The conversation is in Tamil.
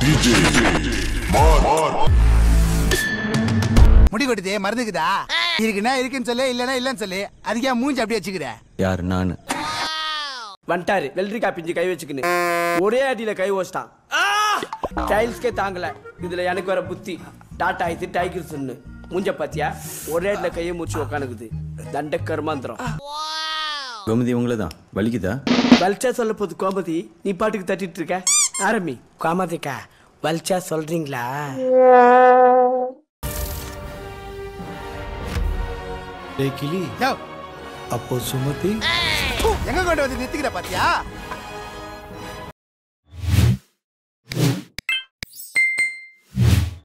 முடி கொட்டுதே மருந்துக்குதா இருக்குன்னா இருக்குன்னு சொல்லு இல்லைன்னா இல்லைன்னு சொல்லு அதுக்கே மூஞ்சி அப்படியே வச்சுக்கிற யார் நான் வந்துட்டாரு வெள்ளரிக்காய் பிஞ்சு கை வச்சுக்கின்னு ஒரே அடியில கை வச்சிட்டான் டைல்ஸ்க்கே தாங்கல இதுல எனக்கு வர புத்தி டாட்டா ஆயிடுத்து டைகர் சொன்னு மூஞ்ச பாத்தியா ஒரே அடியில கையை முடிச்சு உக்கானுக்குது தண்ட கர்மாந்திரம் கோமதி உங்களை தான் வலிக்குதா வலிச்சா சொல்ல போது கோமதி நீ பாட்டுக்கு தட்டிட்டு இருக்க ஆரம்பி கோமதிக்கா வலிச்சா சொல்றீங்களா டேய் கிளி யோ, அப்போ சுமதி எங்க கொண்டு வந்து நிறுத்திக்கிற பாத்தியா